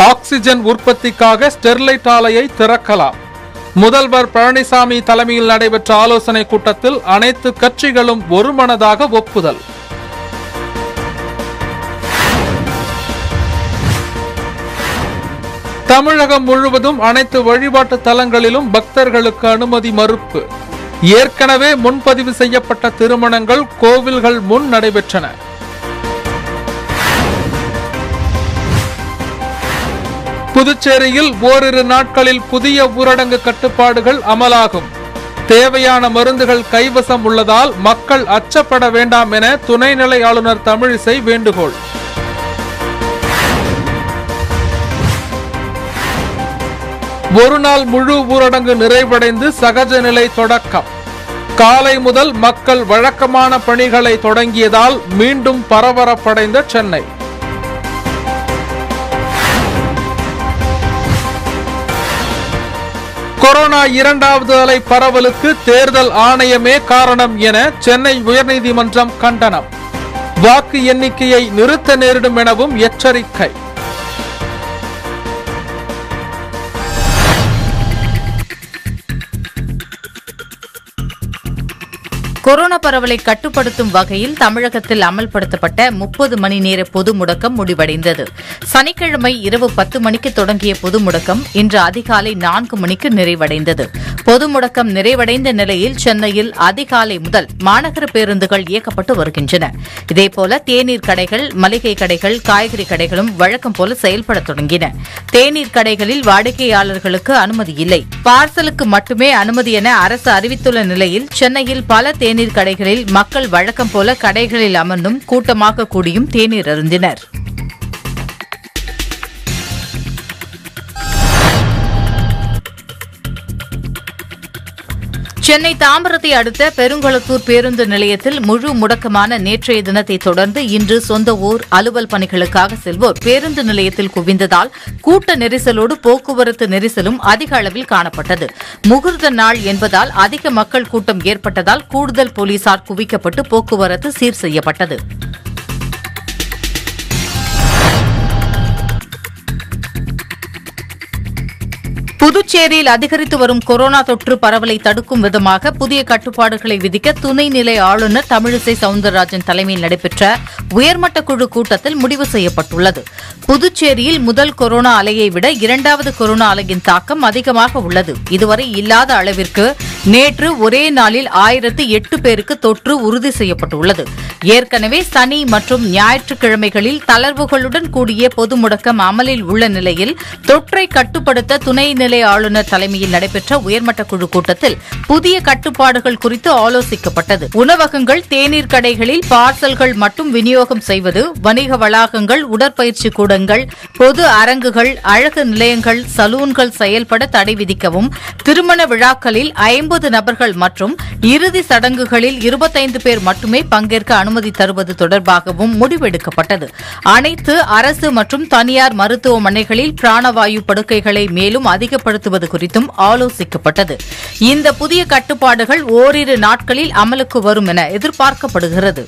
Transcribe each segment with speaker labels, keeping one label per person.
Speaker 1: oxygen உற்பத்திக்காக Sterlite ஆலையை திறக்கலாம் முதல்வர் பழனிசாமி தலைமையில் நடைபெற்ற ஆலோசனை கூட்டத்தில் அனைத்து கட்சிகளும் ஒருமனதாக ஒப்புதல் தமிழகம் முழுவதும் அனைத்து வழிபாட்டு தலங்களிலும் பக்தர்களுக்கு அனுமதி மறுப்பு ஏற்கனவே முன்பதிவு செய்யப்பட்ட திருமணங்கள் கோவில்கள் முன் நடைபெற்றன புதுச்சேரியில் ஓரிரு நாட்களில் புதிய ஊரடங்கு கட்டுப்பாடுகள் அமலாகும் தேவையான மருந்துகள் கைவசம் உள்ளதால் மக்கள் அச்சப்பட வேண்டாம் என துணைநிலை ஆளுநர் தமிழிசை வேண்டுகோள் ஒரு நாள் முழு ஊரடங்கு நிறைவடைந்து சகஜ நிலை தொடக்கம் காலை முதல் மக்கள் வழக்கமான பணிகளை தொடங்கியதால் மீண்டும் பரபரப்படைந்த சென்னை கொரோனா இரண்டாவது அலை பரவலுக்கு தேர்தல் ஆணையமே காரணம் என சென்னை உயர்நீதிமன்றம் கண்டனம் வாக்கு எண்ணிக்கையை நிறுத்த நேரிடும் எனவும் எச்சரிக்கை
Speaker 2: கொரோனா பரவலை கட்டுப்படுத்தும் வகையில் தமிழகத்தில் அமல்படுத்தப்பட்ட முப்பது மணி நேர பொது முடக்கம் முடிவடைந்தது சனிக்கிழமை இரவு பத்து மணிக்கு தொடங்கிய பொது முடக்கம் இன்று அதிகாலை நான்கு மணிக்கு நிறைவடைந்தது பொது முடக்கம் நிறைவடைந்த நிலையில் சென்னையில் அதிகாலை முதல் மாநகர பேருந்துகள் இயக்கப்பட்டு வருகின்றன இதேபோல தேநீர் கடைகள் மளிகை கடைகள் காய்கறி கடைகளும் வழக்கம் போல செயல்பட தொடங்கின தேநீர் கடைகளில் வாடிக்கையாளர்களுக்கு அனுமதி இல்லை பார்சலுக்கு மட்டுமே அனுமதி என அரசு அறிவித்துள்ள நிலையில் சென்னையில் பல தேநீர் கடைகளில் மக்கள் வழக்கம் போல கடைகளில் அமர்ந்தும் கூட்டமாக கூடியும் தேநீர் அருந்தினர் சென்னை தாம்பரத்தை அடுத்த பெருங்குளத்தூர் பேருந்து நிலையத்தில் முழு முடக்கமான நேற்றைய தினத்தை தொடர்ந்து இன்று சொந்த ஊர் அலுவல் பணிகளுக்காக செல்வோர் பேருந்து நிலையத்தில் குவிந்ததால் கூட்ட நெரிசலோடு போக்குவரத்து நெரிசலும் அதிக அளவில் காணப்பட்டது முகூர்த்த நாள் என்பதால் அதிக மக்கள் கூட்டம் ஏற்பட்டதால் கூடுதல் போலீசார் குவிக்கப்பட்டு போக்குவரத்து சீர் செய்யப்பட்டது புதுச்சேரியில் அதிகரித்து வரும் கொரோனா தொற்று பரவலை தடுக்கும் விதமாக புதிய கட்டுப்பாடுகளை விதிக்க துணைநிலை ஆளுநர் தமிழிசை சவுந்தரராஜன் தலைமையில் நடைபெற்ற உயர்மட்ட குழு கூட்டத்தில் முடிவு செய்யப்பட்டுள்ளது புதுச்சேரியில் முதல் கொரோனா அலையை விட இரண்டாவது கொரோனா அலையின் தாக்கம் அதிகமாக உள்ளது இதுவரை இல்லாத அளவிற்கு நேற்று ஒரே நாளில் ஆயிரத்து எட்டு பேருக்கு தொற்று உறுதி செய்யப்பட்டுள்ளது ஏற்கனவே சனி மற்றும் ஞாயிற்றுக்கிழமைகளில் தளர்வுகளுடன் கூடிய பொது முடக்கம் அமலில் உள்ள நிலையில் தொற்றை கட்டுப்படுத்த துணைநிலை ஆளுநர் தலைமையில் நடைபெற்ற உயர்மட்ட குழு கூட்டத்தில் புதிய கட்டுப்பாடுகள் குறித்து ஆலோசிக்கப்பட்டது உணவகங்கள் தேநீர் கடைகளில் பார்சல்கள் மட்டும் விநியோகம் செய்வது வணிக வளாகங்கள் உடற்பயிற்சி கூடங்கள் பொது அரங்குகள் அழகு நிலையங்கள் சலூன்கள் செயல்பட தடை விதிக்கவும் திருமண விழாக்களில் ஐம்பது நபர்கள் மற்றும் இறுதி சடங்குகளில் இருபத்தைந்து பேர் மட்டுமே பங்கேற்க அனுமதி தருவது தொடர்பாகவும் முடிவெடுக்கப்பட்டது அனைத்து அரசு மற்றும் தனியார் மருத்துவமனைகளில் பிராணவாயு படுக்கைகளை மேலும் அதிகப்படுத்துவது குறித்தும் ஆலோசிக்கப்பட்டது இந்த புதிய கட்டுப்பாடுகள் ஓரிரு நாட்களில் அமலுக்கு வரும் என எதிர்பார்க்கப்படுகிறது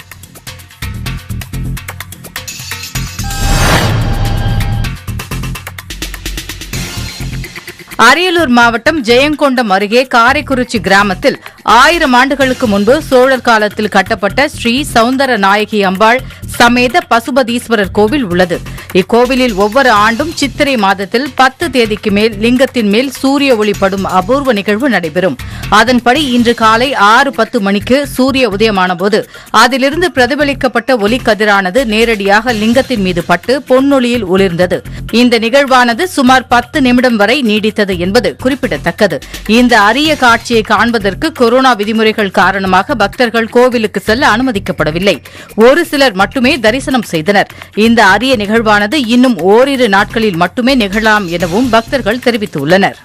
Speaker 2: அரியலூர் மாவட்டம் ஜெயங்கொண்டம் அருகே காரைக்குறிச்சி கிராமத்தில் ஆயிரம் ஆண்டுகளுக்கு முன்பு சோழர் காலத்தில் கட்டப்பட்ட ஸ்ரீ சவுந்தர நாயகி அம்பாள் சமேத பசுபதீஸ்வரர் கோவில் உள்ளது இக்கோவிலில் ஒவ்வொரு ஆண்டும் சித்திரை மாதத்தில் பத்து தேதிக்கு மேல் லிங்கத்தின் மேல் சூரிய ஒளி படும் அபூர்வ நிகழ்வு நடைபெறும் அதன்படி இன்று காலை ஆறு பத்து மணிக்கு சூரிய உதயமானபோது அதிலிருந்து பிரதிபலிக்கப்பட்ட ஒளிக்கதிரானது நேரடியாக லிங்கத்தின் மீது பட்டு பொன்னொளியில் ஒளிர்ந்தது இந்த நிகழ்வானது சுமார் பத்து நிமிடம் வரை நீடித்தது என்பது குறிப்பிடத்தக்கது இந்த அரிய காட்சியை காண்பதற்கு கொரோனா விதிமுறைகள் காரணமாக பக்தர்கள் கோவிலுக்கு செல்ல அனுமதிக்கப்படவில்லை ஒரு சிலர் மட்டுமே தரிசனம் செய்தனர் இந்த அரிய நிகழ்வானது இன்னும் ஓரிரு நாட்களில் மட்டுமே நிகழலாம் எனவும் பக்தர்கள் தெரிவித்துள்ளனர்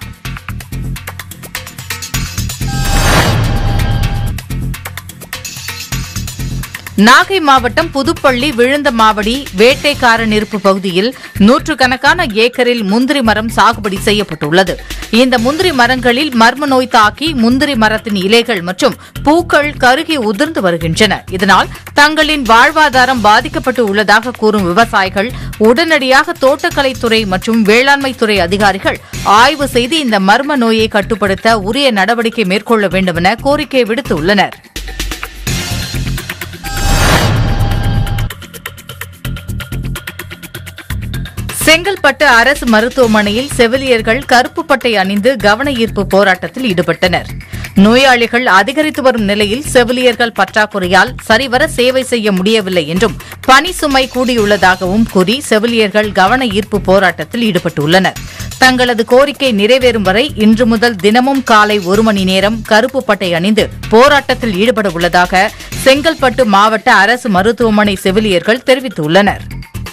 Speaker 2: நாகை மாவட்டம் புதுப்பள்ளி விழுந்தமாவடி வேட்டைக்காரன் இருப்பு பகுதியில் நூற்றுக்கணக்கான ஏக்கரில் முந்திரி மரம் சாகுபடி செய்யப்பட்டுள்ளது இந்த முந்திரி மரங்களில் மர்ம நோய் தாக்கி முந்திரி மரத்தின் இலைகள் மற்றும் பூக்கள் கருகி உதிர்ந்து வருகின்றன இதனால் தங்களின் வாழ்வாதாரம் பாதிக்கப்பட்டு உள்ளதாக கூறும் விவசாயிகள் உடனடியாக தோட்டக்கலைத்துறை மற்றும் வேளாண்மைத்துறை அதிகாரிகள் ஆய்வு செய்து இந்த மர்ம நோயை கட்டுப்படுத்த உரிய நடவடிக்கை மேற்கொள்ள வேண்டும் என கோரிக்கை விடுத்துள்ளனர் செங்கல்பட்டு அரசு மருத்துவமனையில் செவிலியர்கள் கருப்பு பட்டை அணிந்து கவன ஈர்ப்பு போராட்டத்தில் ஈடுபட்டனர் நோயாளிகள் அதிகரித்து வரும் நிலையில் செவிலியர்கள் பற்றாக்குறையால் சரிவர சேவை செய்ய முடியவில்லை என்றும் பணி சுமை கூடியுள்ளதாகவும் கூறி செவிலியர்கள் கவன ஈர்ப்பு போராட்டத்தில் ஈடுபட்டுள்ளனர் தங்களது கோரிக்கை நிறைவேறும் வரை இன்று முதல் தினமும் காலை ஒரு மணி நேரம் கருப்பு பட்டை அணிந்து போராட்டத்தில் ஈடுபட உள்ளதாக செங்கல்பட்டு மாவட்ட அரசு மருத்துவமனை செவிலியர்கள் தெரிவித்துள்ளனர்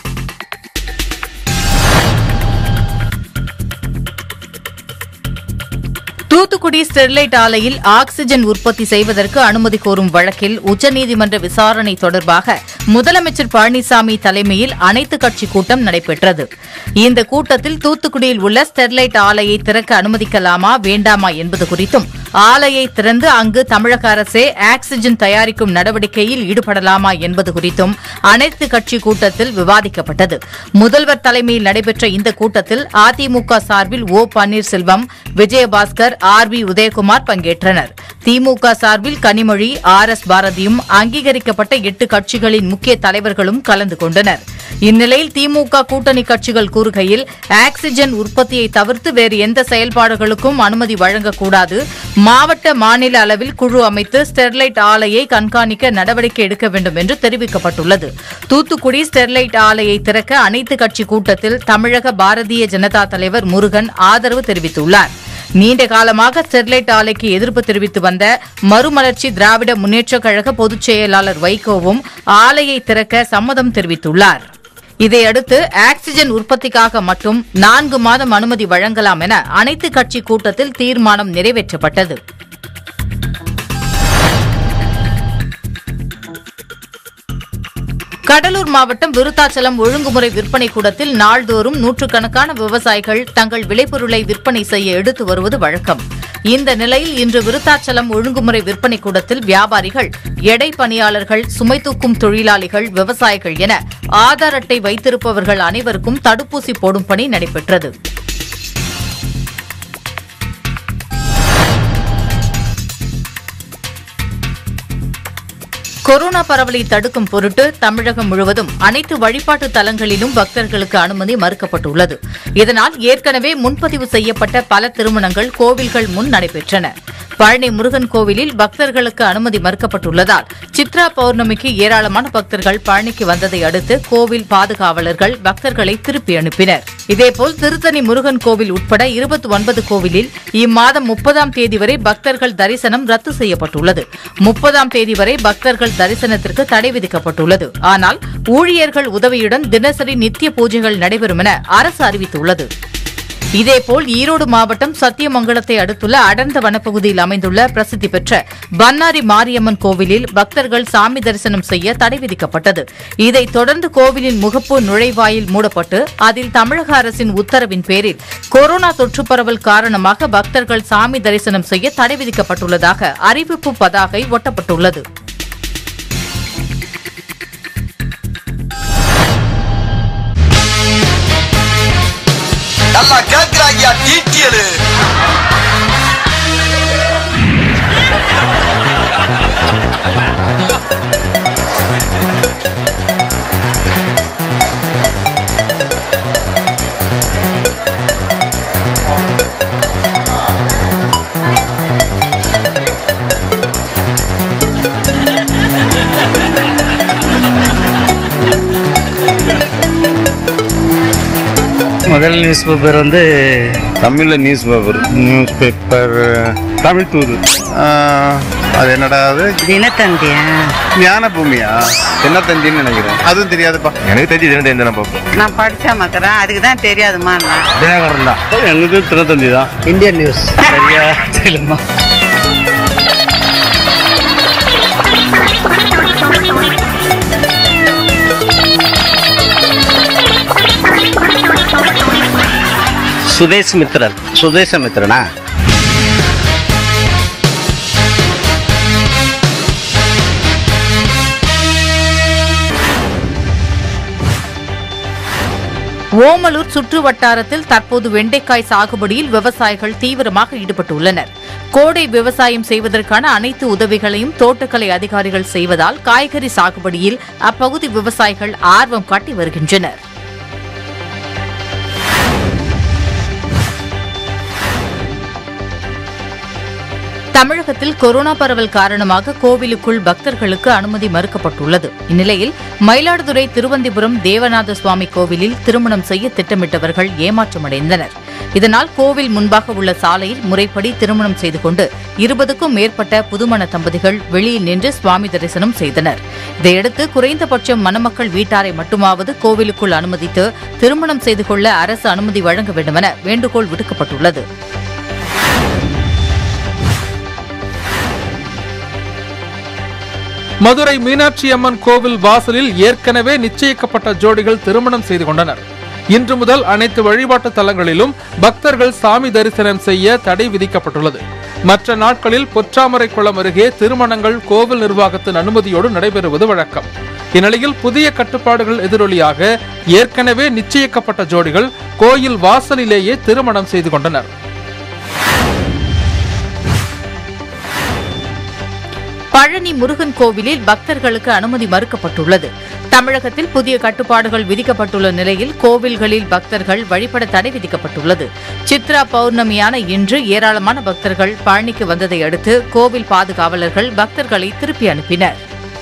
Speaker 2: தூத்துக்குடி ஸ்டெர்லைட் ஆலையில் ஆக்ஸிஜன் உற்பத்தி செய்வதற்கு அனுமதி கோரும் வழக்கில் உச்சநீதிமன்ற விசாரணை தொடர்பாக முதலமைச்சர் பழனிசாமி தலைமையில் அனைத்துக் கட்சி கூட்டம் நடைபெற்றது இந்த கூட்டத்தில் தூத்துக்குடியில் உள்ள ஸ்டெர்லைட் ஆலையை திறக்க அனுமதிக்கலாமா வேண்டாமா என்பது குறித்தும் ஆலையை திறந்து அங்கு தமிழக அரசே ஆக்ஸிஜன் தயாரிக்கும் நடவடிக்கையில் ஈடுபடலாமா என்பது குறித்தும் அனைத்து கட்சி கூட்டத்தில் விவாதிக்கப்பட்டது முதல்வர் தலைமையில் நடைபெற்ற இந்த கூட்டத்தில் அதிமுக சார்பில் ஓ பன்னீர்செல்வம் விஜயபாஸ்கர் ஆர் பி உதயகுமார் பங்கேற்றனர் திமுக சார்பில் கனிமொழி ஆர் எஸ் பாரதியும் அங்கீகரிக்கப்பட்ட எட்டு கட்சிகளின் முக்கிய தலைவர்களும் கலந்து கொண்டனர் இந்நிலையில் திமுக கூட்டணி கட்சிகள் கூறுகையில் ஆக்ஸிஜன் உற்பத்தியை தவிர்த்து வேறு எந்த செயல்பாடுகளுக்கும் அனுமதி வழங்கக்கூடாது மாவட்ட மாநில அளவில் குழு அமைத்து ஸ்டெர்லைட் ஆலையை கண்காணிக்க நடவடிக்கை எடுக்க வேண்டும் என்று தெரிவிக்கப்பட்டுள்ளது தூத்துக்குடி ஸ்டெர்லைட் ஆலையை திறக்க அனைத்து கட்சி கூட்டத்தில் தமிழக பாரதிய ஜனதா தலைவர் முருகன் ஆதரவு தெரிவித்துள்ளார் நீண்ட காலமாக ஸ்டெர்லைட் ஆலைக்கு எதிர்ப்பு தெரிவித்து வந்த மறுமலர்ச்சி திராவிட முன்னேற்றக் கழக பொதுச் செயலாளர் வைகோவும் ஆலையை திறக்க சம்மதம் தெரிவித்துள்ளார் இதையடுத்து ஆக்ஸிஜன் உற்பத்திக்காக மட்டும் நான்கு மாதம் அனுமதி வழங்கலாம் என அனைத்து கட்சி கூட்டத்தில் தீர்மானம் நிறைவேற்றப்பட்டது கடலூர் மாவட்டம் விருத்தாச்சலம் ஒழுங்குமுறை விற்பனை கூடத்தில் நாள்தோறும் நூற்றுக்கணக்கான விவசாயிகள் தங்கள் விளைபொருளை விற்பனை செய்ய எடுத்து வருவது வழக்கம் இந்த நிலையில் இன்று விருத்தாச்சலம் ஒழுங்குமுறை விற்பனை கூடத்தில் வியாபாரிகள் எடை பணியாளர்கள் சுமை தூக்கும் தொழிலாளிகள் விவசாயிகள் என ஆதார் அட்டை வைத்திருப்பவர்கள் அனைவருக்கும் தடுப்பூசி போடும் பணி நடைபெற்றது கொரோனா பரவலை தடுக்கும் பொருட்டு தமிழகம் முழுவதும் அனைத்து வழிபாட்டு தலங்களிலும் பக்தர்களுக்கு அனுமதி மறுக்கப்பட்டுள்ளது இதனால் ஏற்கனவே முன்பதிவு செய்யப்பட்ட பல திருமணங்கள் கோவில்கள் முன் நடைபெற்றன பழனி முருகன் கோவிலில் பக்தர்களுக்கு அனுமதி மறுக்கப்பட்டுள்ளதால் சித்ரா பௌர்ணமிக்கு ஏராளமான பக்தர்கள் பழனிக்கு வந்ததை அடுத்து கோவில் பாதுகாவலர்கள் பக்தர்களை திருப்பி அனுப்பினர் இதேபோல் திருத்தணி முருகன் கோவில் உட்பட இருபத்தி ஒன்பது கோவிலில் இம்மாதம் முப்பதாம் தேதி வரை பக்தர்கள் தரிசனம் ரத்து செய்யப்பட்டுள்ளது முப்பதாம் தேதி வரை பக்தர்கள் தரிசனத்திற்கு தடை விதிக்கப்பட்டுள்ளது ஆனால் ஊழியர்கள் உதவியுடன் தினசரி நித்திய பூஜைகள் நடைபெறும் என அரசு அறிவித்துள்ளது இதேபோல் ஈரோடு மாவட்டம் சத்தியமங்கலத்தை அடுத்துள்ள அடர்ந்த வனப்பகுதியில் அமைந்துள்ள பிரசித்தி பெற்ற பன்னாரி மாரியம்மன் கோவிலில் பக்தர்கள் சாமி தரிசனம் செய்ய தடை விதிக்கப்பட்டது இதைத் தொடர்ந்து கோவிலின் முகப்பு நுழைவாயில் மூடப்பட்டு அதில் தமிழக அரசின் உத்தரவின் பேரில் கொரோனா தொற்று பரவல் காரணமாக பக்தர்கள் சாமி தரிசனம் செய்ய தடை விதிக்கப்பட்டுள்ளதாக அறிவிப்பு பதாகை ஒட்டப்பட்டுள்ளது
Speaker 3: நல்லா கேக்குறாங்கயா டீட்டியலு
Speaker 4: முதல் நியூஸ் பேப்பர் வந்து
Speaker 5: தமிழில் news paper
Speaker 4: news paper Tamil தூது ஆஹ், அது என்னடா அது
Speaker 6: தினத்தந்தியா
Speaker 4: ஞான பூமியா
Speaker 5: என்ன தந்தின்னு நினைக்கிறேன்
Speaker 4: அதுவும் தெரியாதுப்பா
Speaker 5: எனக்கு தெரிஞ்சு தினம் தெரிஞ்சு பார்ப்போம்
Speaker 6: நான் படிச்சா மக்கறேன் அதுக்கு தான் தெரியாதுமா நான்
Speaker 5: தினகரன் தான்
Speaker 4: எங்களுக்கு தினத்தந்தி தான்
Speaker 6: இந்தியன் நியூஸ்
Speaker 4: சரியா தெரியலம்மா
Speaker 7: சுதேஷ் மித்ரன் சுதேச மித்ரனா
Speaker 2: ஓமலூர் சுற்று வட்டாரத்தில் தற்போது வெண்டைக்காய் சாகுபடியில் விவசாயிகள் தீவிரமாக ஈடுபட்டுள்ளனர் கோடை விவசாயம் செய்வதற்கான அனைத்து உதவிகளையும் தோட்டக்கலை அதிகாரிகள் செய்வதால் காய்கறி சாகுபடியில் அப்பகுதி விவசாயிகள் ஆர்வம் காட்டி வருகின்றனர் தமிழகத்தில் கொரோனா பரவல் காரணமாக கோவிலுக்குள் பக்தர்களுக்கு அனுமதி மறுக்கப்பட்டுள்ளது இந்நிலையில் மயிலாடுதுறை திருவந்திபுரம் தேவநாத சுவாமி கோவிலில் திருமணம் செய்ய திட்டமிட்டவர்கள் ஏமாற்றமடைந்தனர் இதனால் கோவில் முன்பாக உள்ள சாலையில் முறைப்படி திருமணம் செய்து கொண்டு இருபதுக்கும் மேற்பட்ட புதுமண தம்பதிகள் வெளியில் நின்று சுவாமி தரிசனம் செய்தனர் இதையடுத்து குறைந்தபட்சம் மணமக்கள் வீட்டாரை மட்டுமாவது கோவிலுக்குள் அனுமதித்து திருமணம் செய்து கொள்ள அரசு அனுமதி வழங்க வேண்டுமென வேண்டுகோள் விடுக்கப்பட்டுள்ளது
Speaker 1: மதுரை மீனாட்சி அம்மன் கோவில் வாசலில் ஏற்கனவே நிச்சயிக்கப்பட்ட ஜோடிகள் திருமணம் செய்து கொண்டனர் இன்று முதல் அனைத்து வழிபாட்டு தலங்களிலும் பக்தர்கள் சாமி தரிசனம் செய்ய தடை விதிக்கப்பட்டுள்ளது மற்ற நாட்களில் பொற்றாமரை குளம் அருகே திருமணங்கள் கோவில் நிர்வாகத்தின் அனுமதியோடு நடைபெறுவது வழக்கம் இந்நிலையில் புதிய கட்டுப்பாடுகள் எதிரொலியாக ஏற்கனவே நிச்சயிக்கப்பட்ட ஜோடிகள் கோயில் வாசலிலேயே திருமணம் செய்து கொண்டனர்
Speaker 2: பழனி முருகன் கோவிலில் பக்தர்களுக்கு அனுமதி மறுக்கப்பட்டுள்ளது தமிழகத்தில் புதிய கட்டுப்பாடுகள் விதிக்கப்பட்டுள்ள நிலையில் கோவில்களில் பக்தர்கள் வழிபட தடை விதிக்கப்பட்டுள்ளது சித்ரா பௌர்ணமியான இன்று ஏராளமான பக்தர்கள் பழனிக்கு வந்ததை அடுத்து கோவில் பாதுகாவலர்கள் பக்தர்களை திருப்பி அனுப்பினர்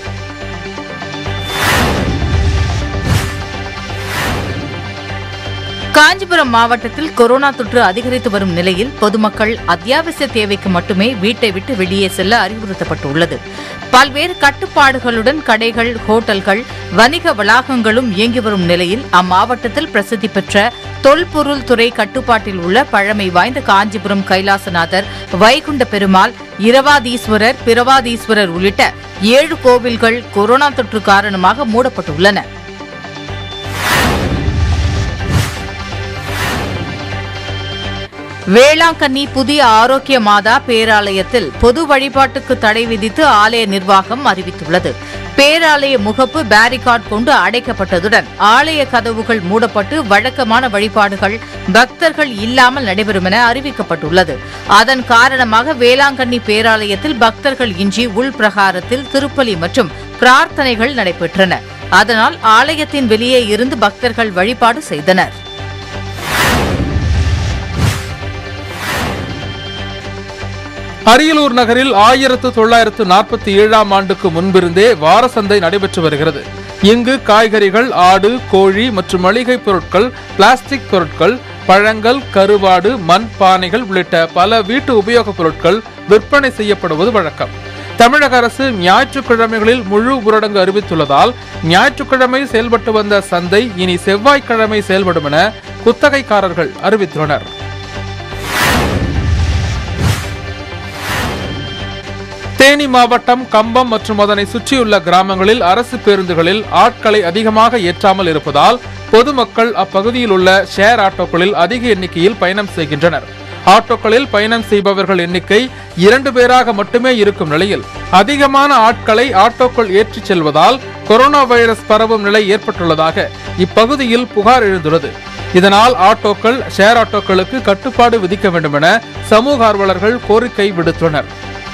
Speaker 2: காஞ்சிபுரம் மாவட்டத்தில் கொரோனா தொற்று அதிகரித்து வரும் நிலையில் பொதுமக்கள் அத்தியாவசிய தேவைக்கு மட்டுமே வீட்டை விட்டு வெளியே செல்ல அறிவுறுத்தப்பட்டுள்ளது பல்வேறு கட்டுப்பாடுகளுடன் கடைகள் ஹோட்டல்கள் வணிக வளாகங்களும் இயங்கி வரும் நிலையில் அம்மாவட்டத்தில் பிரசித்தி பெற்ற தொல்பொருள் துறை கட்டுப்பாட்டில் உள்ள பழமை வாய்ந்த காஞ்சிபுரம் கைலாசநாதர் வைகுண்ட பெருமாள் இரவாதீஸ்வரர் பிரவாதீஸ்வரர் உள்ளிட்ட ஏழு கோவில்கள் கொரோனா தொற்று காரணமாக மூடப்பட்டுள்ளன வேளாங்கண்ணி புதிய ஆரோக்கிய மாதா பேராலயத்தில் பொது வழிபாட்டுக்கு தடை விதித்து ஆலய நிர்வாகம் அறிவித்துள்ளது பேராலய முகப்பு பேரிகார்ட் கொண்டு அடைக்கப்பட்டதுடன் ஆலய கதவுகள் மூடப்பட்டு வழக்கமான வழிபாடுகள் பக்தர்கள் இல்லாமல் நடைபெறும் என அறிவிக்கப்பட்டுள்ளது அதன் காரணமாக வேளாங்கண்ணி பேராலயத்தில் பக்தர்கள் இன்றி உள்பிரகாரத்தில் திருப்பலி மற்றும் பிரார்த்தனைகள் நடைபெற்றன அதனால் ஆலயத்தின் வெளியே இருந்து பக்தர்கள் வழிபாடு செய்தனர்
Speaker 1: அரியலூர் நகரில் ஆயிரத்து தொள்ளாயிரத்து நாற்பத்தி ஏழாம் ஆண்டுக்கு முன்பிருந்தே வாரசந்தை நடைபெற்று வருகிறது இங்கு காய்கறிகள் ஆடு கோழி மற்றும் மளிகை பொருட்கள் பிளாஸ்டிக் பொருட்கள் பழங்கள் கருவாடு மண் பானைகள் உள்ளிட்ட பல வீட்டு உபயோகப் பொருட்கள் விற்பனை செய்யப்படுவது வழக்கம் தமிழக அரசு ஞாயிற்றுக்கிழமைகளில் முழு ஊரடங்கு அறிவித்துள்ளதால் ஞாயிற்றுக்கிழமை செயல்பட்டு வந்த சந்தை இனி செவ்வாய்க்கிழமை செயல்படும் என குத்தகைக்காரர்கள் அறிவித்துள்ளனர் தேனி மாவட்டம் கம்பம் மற்றும் அதனை சுற்றியுள்ள கிராமங்களில் அரசு பேருந்துகளில் ஆட்களை அதிகமாக ஏற்றாமல் இருப்பதால் பொதுமக்கள் அப்பகுதியில் உள்ள ஷேர் ஆட்டோக்களில் அதிக எண்ணிக்கையில் பயணம் செய்கின்றனர் ஆட்டோக்களில் பயணம் செய்பவர்கள் எண்ணிக்கை இரண்டு பேராக மட்டுமே இருக்கும் நிலையில் அதிகமான ஆட்களை ஆட்டோக்கள் ஏற்றிச் செல்வதால் கொரோனா வைரஸ் பரவும் நிலை ஏற்பட்டுள்ளதாக இப்பகுதியில் புகார் எழுந்துள்ளது இதனால் ஆட்டோக்கள் ஷேர் ஆட்டோக்களுக்கு கட்டுப்பாடு விதிக்க வேண்டும் என சமூக ஆர்வலர்கள் கோரிக்கை விடுத்துள்ளனர்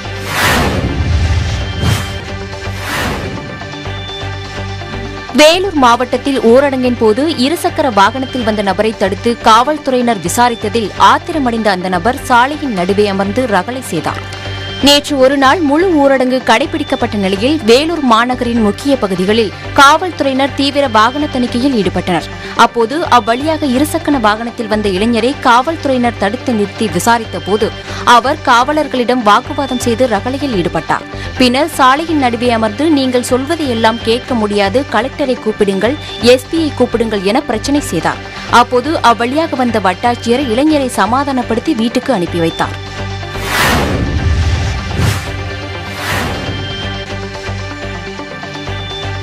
Speaker 8: வேலூர் மாவட்டத்தில் ஊரடங்கின் போது இருசக்கர வாகனத்தில் வந்த நபரை தடுத்து காவல்துறையினர் விசாரித்ததில் ஆத்திரமடைந்த அந்த நபர் சாலையின் நடுவே அமர்ந்து ரகளை செய்தார் நேற்று ஒரு நாள் முழு ஊரடங்கு கடைபிடிக்கப்பட்ட நிலையில் வேலூர் மாநகரின் முக்கிய பகுதிகளில் காவல்துறையினர் தீவிர வாகன தணிக்கையில் ஈடுபட்டனர் அப்போது அவ்வழியாக இருசக்கர வாகனத்தில் வந்த இளைஞரை காவல்துறையினர் தடுத்து நிறுத்தி விசாரித்த போது அவர் காவலர்களிடம் வாக்குவாதம் செய்து ரகளையில் ஈடுபட்டார் பின்னர் சாலையின் நடுவே அமர்ந்து நீங்கள் சொல்வதை எல்லாம் கேட்க முடியாது கலெக்டரை கூப்பிடுங்கள் எஸ்பியை கூப்பிடுங்கள் என பிரச்சனை செய்தார் அப்போது அவ்வழியாக வந்த வட்டாட்சியர் இளைஞரை சமாதானப்படுத்தி வீட்டுக்கு அனுப்பி வைத்தார்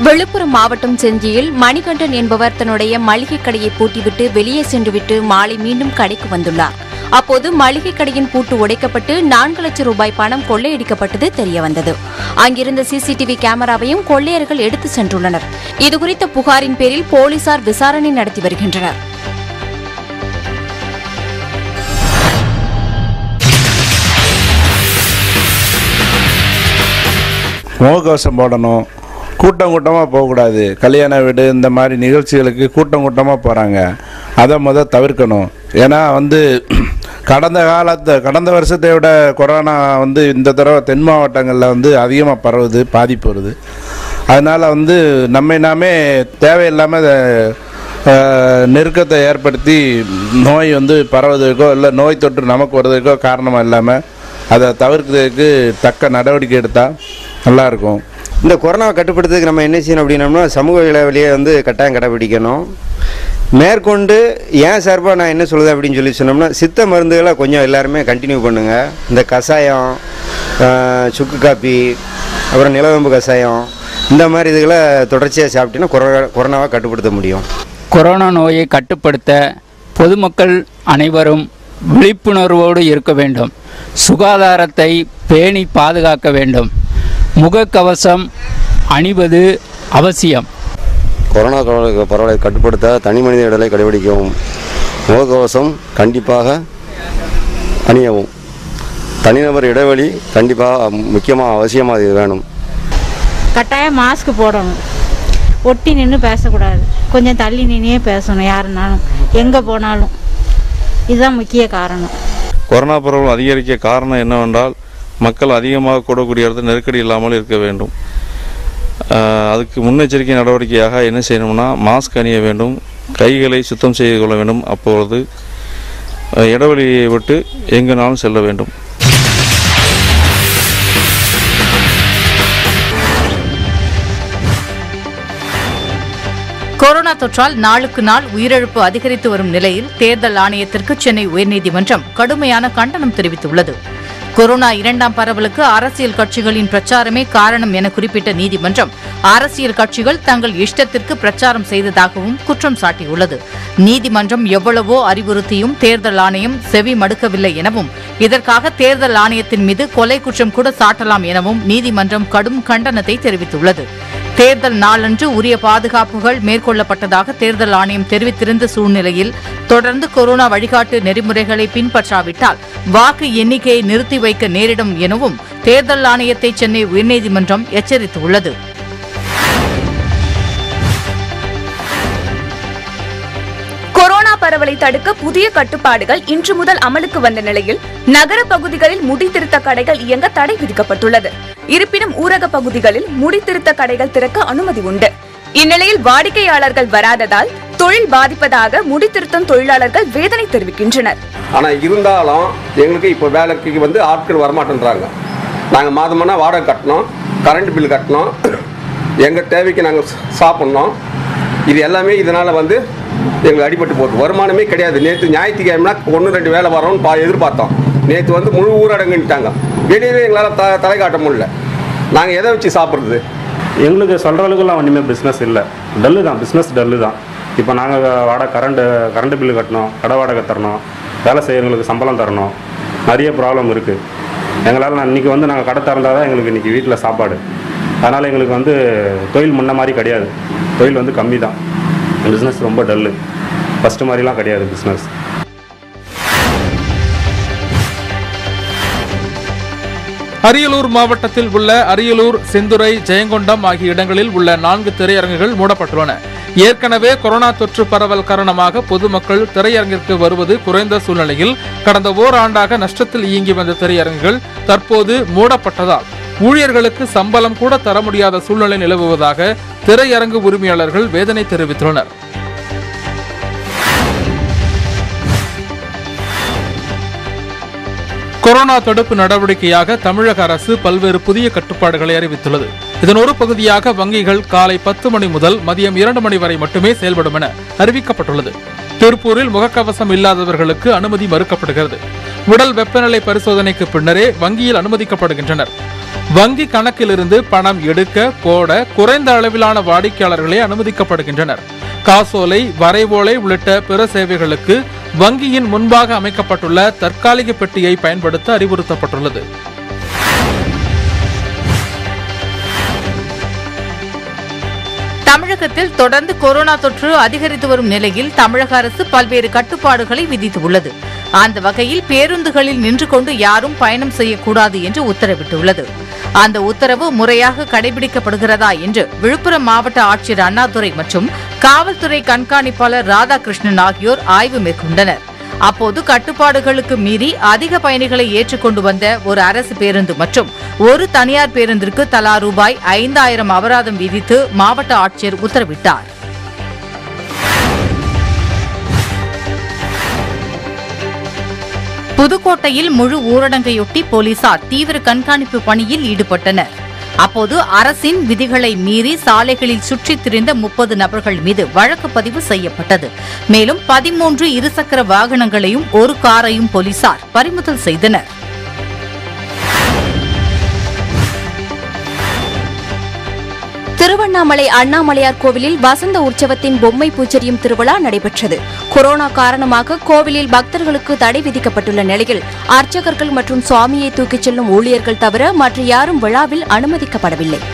Speaker 8: விழுப்புரம் மாவட்டம் செஞ்சியில் மணிகண்டன் என்பவர் தன்னுடைய மளிகை கடையை பூட்டிவிட்டு வெளியே சென்றுவிட்டு மாலை மீண்டும் கடைக்கு வந்துள்ளார் அப்போது மளிகை கடையின் பூட்டு உடைக்கப்பட்டு நான்கு லட்சம் ரூபாய் பணம் கொள்ளையடிக்கப்பட்டது தெரியவந்தது அங்கிருந்த சிசிடிவி கேமராவையும் கொள்ளையர்கள் எடுத்து சென்றுள்ளனர் இதுகுறித்த புகாரின் பேரில் போலீசார் விசாரணை நடத்தி வருகின்றனர்
Speaker 9: முகக்கவசம் போடணும் கூட்டம் கூட்டமாக போகக்கூடாது கல்யாண வீடு இந்த மாதிரி நிகழ்ச்சிகளுக்கு கூட்டம் கூட்டமாக போகிறாங்க அதை முத தவிர்க்கணும் ஏன்னா வந்து கடந்த காலத்தை கடந்த வருஷத்தை விட கொரோனா வந்து இந்த தடவை தென் மாவட்டங்களில் வந்து அதிகமாக பரவுது பாதிப்பு வருது அதனால் வந்து நம்மை நாமே தேவையில்லாமல் அஹ், நெருக்கத்தை ஏற்படுத்தி நோய் வந்து பரவுவதற்கோ இல்லை நோய் தொற்று நமக்கு வருவதற்கோ காரணமாக இல்லாமல் அதை தவிர்க்கிறதுக்கு தக்க நடவடிக்கை எடுத்தால் நல்லாயிருக்கும்
Speaker 10: இந்த கொரோனாவை கட்டுப்படுத்துறதுக்கு நம்ம என்ன செய்யணும் அப்படின்னம்னா சமூக இடைவெளியை வந்து கட்டாயம் கடைபிடிக்கணும் மேற்கொண்டு ஏன் சார்பாக நான் என்ன சொல்லுது அப்படின்னு சொல்லி சொன்னோம்னா சித்த மருந்துகளை கொஞ்சம் எல்லாருமே கண்டினியூ பண்ணுங்கள் இந்த கஷாயம் ஆஹ், சுக்கு காப்பி அப்புறம் நிலவேம்பு கஷாயம் இந்த மாதிரி இதுகளை தொடர்ச்சியாக சாப்பிட்டீங்கன்னா கொரோனா கொரோனாவை கட்டுப்படுத்த முடியும்
Speaker 11: கொரோனா நோயை கட்டுப்படுத்த பொதுமக்கள் அனைவரும் விழிப்புணர்வோடு இருக்க வேண்டும் சுகாதாரத்தை பேணி பாதுகாக்க வேண்டும் முகக்கவசம் அணிவது அவசியம்
Speaker 12: கொரோனா பரவலை பரவலை கட்டுப்படுத்த தனி மனித இடைவெளி கடைபிடிக்கவும் முகக்கவசம் கண்டிப்பாக அணியவும் தனிநபர் இடைவெளி கண்டிப்பாக முக்கியமாக அவசியமாக இது வேணும்
Speaker 13: கட்டாயம் மாஸ்க் போடணும் ஒட்டி நின்று பேசக்கூடாது கொஞ்சம் தள்ளி நின்னே பேசணும் யாருனாலும் எங்கே போனாலும் இதுதான் முக்கிய காரணம்
Speaker 14: கொரோனா பரவல் அதிகரிக்க காரணம் என்னவென்றால் மக்கள் அதிகமாக கூடக்கூடிய இடத்துல நெருக்கடி இல்லாமல் இருக்க வேண்டும் ஆஹ் அதுக்கு முன்னெச்சரிக்கை நடவடிக்கையாக என்ன செய்யணும்னா மாஸ்க் அணிய வேண்டும் கைகளை சுத்தம் செய்து கொள்ள வேண்டும் அப்பொழுது ஆஹ் இடைவெளியை விட்டு எங்கேனாலும் செல்ல வேண்டும்
Speaker 2: கொரோனா தொற்றால் நாளுக்கு நாள் உயிரிழப்பு அதிகரித்து வரும் நிலையில் தேர்தல் ஆணையத்திற்கு சென்னை உயர்நீதிமன்றம் கடுமையான கண்டனம் தெரிவித்துள்ளது கொரோனா இரண்டாம் பரவலுக்கு அரசியல் கட்சிகளின் பிரச்சாரமே காரணம் என குறிப்பிட்ட நீதிமன்றம் அரசியல் கட்சிகள் தங்கள் இஷ்டத்திற்கு பிரச்சாரம் செய்ததாகவும் குற்றம் சாட்டியுள்ளது நீதிமன்றம் எவ்வளவோ அறிவுறுத்தியும் தேர்தல் ஆணையம் செவி மடுக்கவில்லை எனவும் இதற்காக தேர்தல் ஆணையத்தின் மீது கொலை குற்றம் கூட சாட்டலாம் எனவும் நீதிமன்றம் கடும் கண்டனத்தை தெரிவித்துள்ளது தேர்தல் நாளன்று உரிய பாதுகாப்புகள் மேற்கொள்ளப்பட்டதாக தேர்தல் ஆணையம் தெரிவித்திருந்த சூழ்நிலையில் தொடர்ந்து கொரோனா வழிகாட்டு நெறிமுறைகளை பின்பற்றாவிட்டால் வாக்கு எண்ணிக்கையை நிறுத்தி வைக்க நேரிடும் எனவும் தேர்தல் ஆணையத்தை சென்னை உயர்நீதிமன்றம் எச்சரித்துள்ளது
Speaker 15: கொரோனா பரவலை தடுக்க புதிய கட்டுப்பாடுகள் இன்று முதல் அமலுக்கு வந்த நிலையில் நகர பகுதிகளில் முடித்திருத்த கடைகள் இயங்க தடை விதிக்கப்பட்டுள்ளது இருப்பினும் ஊரக பகுதிகளில் முடித்திருத்த கடைகள் திறக்க அனுமதி உண்டு இந்நிலையில் வாடிக்கையாளர்கள் வராததால் தொழில் பாதிப்பதாக முடித்திருத்தும் தொழிலாளர்கள் வேதனை தெரிவிக்கின்றனர்
Speaker 16: ஆனால் இருந்தாலும் எங்களுக்கு இப்போ வேலைக்கு வந்து ஆட்கள் வரமாட்டேன்றாங்க நாங்கள் மாதமானா வாடகை கட்டணும் கரண்ட் பில் கட்டணும் எங்கள் தேவைக்கு நாங்கள் சாப்பிட்ணும் இது எல்லாமே இதனால் வந்து எங்களுக்கு அடிபட்டு போகுது வருமானமே கிடையாது நேற்று ஞாயிற்றுக்கிழமைனா ஒன்று ரெண்டு வேலை வரோம்னு பா எதிர்பார்த்தோம் நேற்று வந்து முழு ஊரடங்குன்ட்டாங்க வெளியவே எங்களால் த தலை காட்ட முடியல நாங்கள் எதை வச்சு சாப்பிட்றது
Speaker 17: எங்களுக்கு சொல்கிற அளவுக்குலாம் ஒன்றுமே பிஸ்னஸ் இல்லை டல்லு தான் பிஸ்னஸ் டல்லு தான் இப்போ நாங்கள் வாடகை கரண்ட்டு கரண்ட் பில்லு கட்டணும் கடை வாடகை தரணும் வேலை செய்யறவங்களுக்கு சம்பளம் தரணும் நிறைய ப்ராப்ளம் இருக்குது எங்களால் நான் இன்றைக்கி வந்து நாங்கள் கடை திறந்தால் தான் எங்களுக்கு இன்றைக்கி வீட்டில் சாப்பாடு அதனால் எங்களுக்கு வந்து தொழில் முன்ன மாதிரி கிடையாது தொழில் வந்து கம்மி தான் பிஸ்னஸ் ரொம்ப டல்லு ஃபஸ்ட்டு மாதிரிலாம் கிடையாது பிஸ்னஸ்
Speaker 1: அரியலூர் மாவட்டத்தில் உள்ள அரியலூர் செந்துறை ஜெயங்கொண்டம் ஆகிய இடங்களில் உள்ள நான்கு திரையரங்குகள் மூடப்பட்டுள்ளன ஏற்கனவே கொரோனா தொற்று பரவல் காரணமாக பொதுமக்கள் திரையரங்கிற்கு வருவது குறைந்த சூழ்நிலையில் கடந்த ஓராண்டாக நஷ்டத்தில் இயங்கி வந்த திரையரங்குகள் தற்போது மூடப்பட்டதால் ஊழியர்களுக்கு சம்பளம் கூட தர முடியாத சூழ்நிலை நிலவுவதாக திரையரங்கு உரிமையாளர்கள் வேதனை தெரிவித்துள்ளனர் கொரோனா தடுப்பு நடவடிக்கையாக தமிழக அரசு பல்வேறு புதிய கட்டுப்பாடுகளை அறிவித்துள்ளது இதன் ஒரு பகுதியாக வங்கிகள் காலை பத்து மணி முதல் மதியம் இரண்டு மணி வரை மட்டுமே செயல்படும் என அறிவிக்கப்பட்டுள்ளது திருப்பூரில் முகக்கவசம் இல்லாதவர்களுக்கு அனுமதி மறுக்கப்படுகிறது உடல் வெப்பநிலை பரிசோதனைக்கு பின்னரே வங்கியில் அனுமதிக்கப்படுகின்றனர் வங்கி கணக்கிலிருந்து பணம் எடுக்க போட குறைந்த அளவிலான வாடிக்கையாளர்களே அனுமதிக்கப்படுகின்றனர் காசோலை வரைவோலை உள்ளிட்ட பிற சேவைகளுக்கு வங்கியின் முன்பாக அமைக்கப்பட்டுள்ள தற்காலிக பெட்டியை பயன்படுத்த அறிவுறுத்தப்பட்டுள்ளது
Speaker 2: தமிழகத்தில் தொடர்ந்து கொரோனா தொற்று அதிகரித்து வரும் நிலையில் தமிழக அரசு பல்வேறு கட்டுப்பாடுகளை விதித்துள்ளது அந்த வகையில் பேருந்துகளில் நின்று கொண்டு யாரும் பயணம் செய்யக்கூடாது என்று உத்தரவிட்டுள்ளது அந்த உத்தரவு முறையாக கடைபிடிக்கப்படுகிறதா என்று விழுப்புரம் மாவட்ட ஆட்சியர் அண்ணாதுரை மற்றும் காவல்துறை கண்காணிப்பாளர் ராதாகிருஷ்ணன் ஆகியோர் ஆய்வு மேற்கொண்டனர் அப்போது கட்டுப்பாடுகளுக்கு மீறி அதிக பயணிகளை ஏற்றுக்கொண்டு வந்த ஒரு அரசு பேருந்து மற்றும் ஒரு தனியார் பேருந்திற்கு தலா ரூபாய் ஐந்தாயிரம் அபராதம் விதித்து மாவட்ட ஆட்சியர் உத்தரவிட்டார் புதுக்கோட்டையில் முழு ஊரடங்கையொட்டி போலீசார் தீவிர கண்காணிப்பு பணியில் ஈடுபட்டனர் அப்போது அரசின் விதிகளை மீறி சாலைகளில் சுற்றித் திரிந்த முப்பது நபர்கள் மீது வழக்கு பதிவு செய்யப்பட்டது மேலும் பதிமூன்று இருசக்கர வாகனங்களையும் ஒரு காரையும் போலீசார் பறிமுதல் செய்தனர்
Speaker 8: திருவண்ணாமலை அண்ணாமலையார் கோவிலில் வசந்த உற்சவத்தின் பொம்மை பூச்செரியும் திருவிழா நடைபெற்றது கொரோனா காரணமாக கோவிலில் பக்தர்களுக்கு தடை விதிக்கப்பட்டுள்ள நிலையில் அர்ச்சகர்கள் மற்றும் சுவாமியை தூக்கிச் செல்லும் ஊழியர்கள் தவிர மற்ற யாரும் விழாவில் அனுமதிக்கப்படவில்லை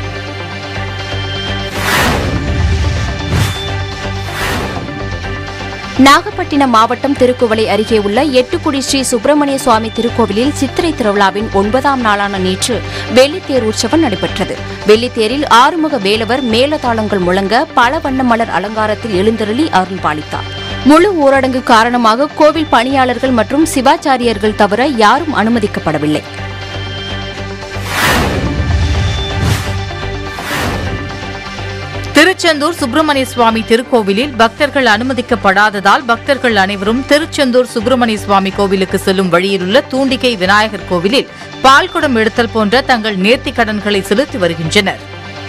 Speaker 8: நாகப்பட்டினம் மாவட்டம் திருக்குவளை அருகே உள்ள எட்டுக்குடி ஸ்ரீ சுப்பிரமணிய சுவாமி திருக்கோவிலில் சித்திரை திருவிழாவின் ஒன்பதாம் நாளான நேற்று வெள்ளித்தேர் உற்சவம் நடைபெற்றது வெள்ளித்தேரில் ஆறுமுக வேலவர் மேலதாளங்கள் முழங்க பல வண்ண மலர் அலங்காரத்தில் எழுந்தருளி அருள் பாலித்தார் முழு ஊரடங்கு காரணமாக கோவில் பணியாளர்கள் மற்றும் சிவாச்சாரியர்கள் தவிர யாரும் அனுமதிக்கப்படவில்லை
Speaker 2: திருச்செந்தூர் சுப்பிரமணிய சுவாமி திருக்கோவிலில் பக்தர்கள் அனுமதிக்கப்படாததால் பக்தர்கள் அனைவரும் திருச்செந்தூர் சுப்பிரமணிய சுவாமி கோவிலுக்கு செல்லும் வழியிலுள்ள தூண்டிகை விநாயகர் கோவிலில் பால்குடம் எடுத்தல் போன்ற தங்கள் நேர்த்திக் கடன்களை செலுத்தி வருகின்றனர்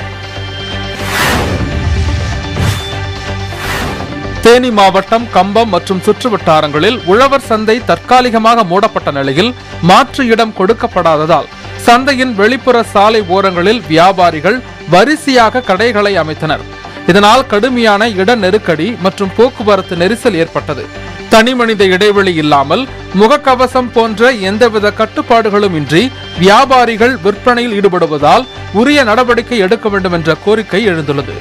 Speaker 1: தேனி மாவட்டம் கம்பம் மற்றும் சுற்றுவட்டாரங்களில் உழவர் சந்தை தற்காலிகமாக மூடப்பட்ட நிலையில் மாற்று இடம் கொடுக்கப்படாததால் சந்தையின் வெளிப்புற சாலை ஓரங்களில் வியாபாரிகள் வரிசையாக கடைகளை அமைத்தனர் இதனால் கடுமையான இட நெருக்கடி மற்றும் போக்குவரத்து நெரிசல் ஏற்பட்டது தனிமனித இடைவெளி இல்லாமல் முகக்கவசம் போன்ற எந்தவித கட்டுப்பாடுகளும் இன்றி வியாபாரிகள் விற்பனையில் ஈடுபடுவதால் உரிய நடவடிக்கை எடுக்க வேண்டும் என்ற கோரிக்கை எழுந்துள்ளது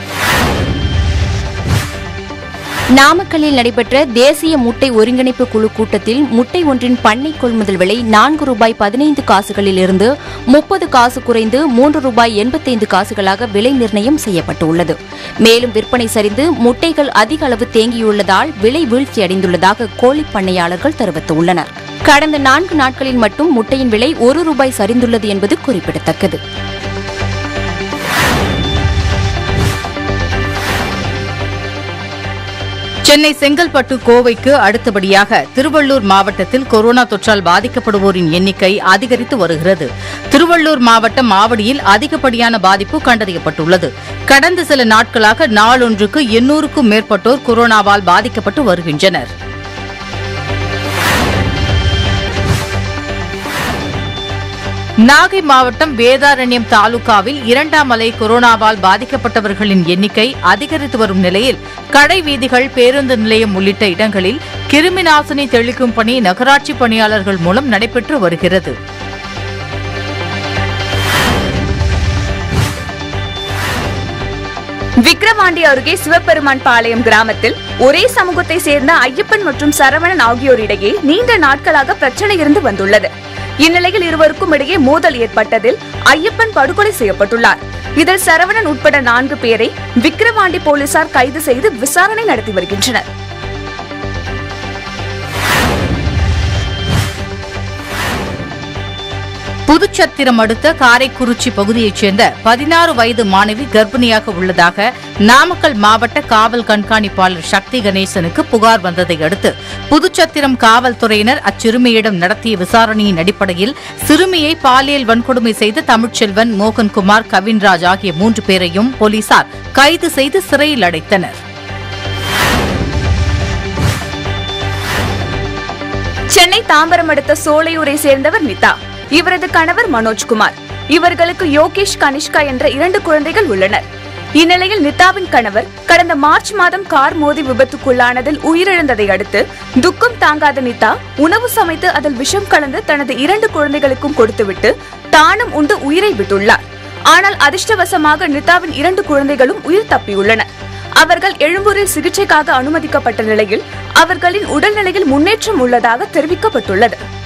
Speaker 8: நாமக்கல்லில் நடைபெற்ற தேசிய முட்டை ஒருங்கிணைப்பு குழு கூட்டத்தில் முட்டை ஒன்றின் பண்ணை கொள்முதல் விலை நான்கு ரூபாய் பதினைந்து காசுகளில் இருந்து முப்பது காசு குறைந்து மூன்று ரூபாய் எண்பத்தைந்து காசுகளாக விலை நிர்ணயம் செய்யப்பட்டுள்ளது மேலும் விற்பனை சரிந்து முட்டைகள் அதிக அளவு தேங்கியுள்ளதால் விலை வீழ்ச்சியடைந்துள்ளதாக கோழி பண்ணையாளர்கள் தெரிவித்துள்ளனர் கடந்த நான்கு நாட்களில் மட்டும் முட்டையின் விலை ஒரு ரூபாய் சரிந்துள்ளது என்பது குறிப்பிடத்தக்கது
Speaker 2: சென்னை செங்கல்பட்டு கோவைக்கு அடுத்தபடியாக திருவள்ளூர் மாவட்டத்தில் கொரோனா தொற்றால் பாதிக்கப்படுவோரின் எண்ணிக்கை அதிகரித்து வருகிறது திருவள்ளூர் மாவட்டம் ஆவடியில் அதிகப்படியான பாதிப்பு கண்டறியப்பட்டுள்ளது கடந்த சில நாட்களாக நாளொன்றுக்கு எண்ணூறுக்கும் மேற்பட்டோர் கொரோனாவால் பாதிக்கப்பட்டு வருகின்றனர் நாகை மாவட்டம் வேதாரண்யம் தாலுகாவில் இரண்டாம் அலை கொரோனாவால் பாதிக்கப்பட்டவர்களின் எண்ணிக்கை அதிகரித்து வரும் நிலையில் கடை வீதிகள் பேருந்து நிலையம் உள்ளிட்ட இடங்களில் கிருமி நாசினி தெளிக்கும் பணி நகராட்சி பணியாளர்கள் மூலம் நடைபெற்று வருகிறது
Speaker 15: விக்கிரவாண்டி அருகே சிவபெருமான் பாளையம் கிராமத்தில் ஒரே சமூகத்தை சேர்ந்த ஐயப்பன் மற்றும் சரவணன் ஆகியோரிடையே நீண்ட நாட்களாக பிரச்சனை இருந்து வந்துள்ளது இந்நிலையில் இருவருக்கும் இடையே மோதல் ஏற்பட்டதில் ஐயப்பன் படுகொலை செய்யப்பட்டுள்ளார் இதில் சரவணன் உட்பட நான்கு பேரை விக்கிரவாண்டி போலீசார் கைது செய்து விசாரணை நடத்தி வருகின்றனர்
Speaker 2: புதுச்சத்திரம் அடுத்த காரைக்குறிச்சி பகுதியைச் சேர்ந்த பதினாறு வயது மாணவி கர்ப்பிணியாக உள்ளதாக நாமக்கல் மாவட்ட காவல் கண்காணிப்பாளர் சக்தி கணேசனுக்கு புகார் வந்ததை அடுத்து புதுச்சத்திரம் காவல்துறையினர் அச்சிறுமியிடம் நடத்திய விசாரணையின் அடிப்படையில் சிறுமியை பாலியல் வன்கொடுமை செய்த தமிழ்ச்செல்வன் மோகன்குமார் கவின்ராஜ் ஆகிய மூன்று பேரையும் போலீசார் கைது செய்து சிறையில் அடைத்தனர்
Speaker 15: சென்னை தாம்பரம் அடுத்த சோலையூரை சேர்ந்தவர் நிதா இவரது கணவர் மனோஜ்குமார் இவர்களுக்கு யோகேஷ் கனிஷ்கா என்ற இரண்டு குழந்தைகள் உள்ளனர் இந்நிலையில் நிதாவின் கணவர் கடந்த மார்ச் மாதம் கார் மோதி விபத்துக்குள்ளானதில் உயிரிழந்ததை அடுத்து துக்கம் தாங்காத நிதா உணவு சமைத்து அதில் விஷம் கலந்து தனது இரண்டு குழந்தைகளுக்கும் கொடுத்துவிட்டு தானும் உண்டு உயிரை விட்டுள்ளார் ஆனால் அதிர்ஷ்டவசமாக நிதாவின் இரண்டு குழந்தைகளும் உயிர் தப்பியுள்ளனர் அவர்கள் எழும்பூரில் சிகிச்சைக்காக அனுமதிக்கப்பட்ட நிலையில் அவர்களின் உடல்நிலையில் முன்னேற்றம் உள்ளதாக தெரிவிக்கப்பட்டுள்ளது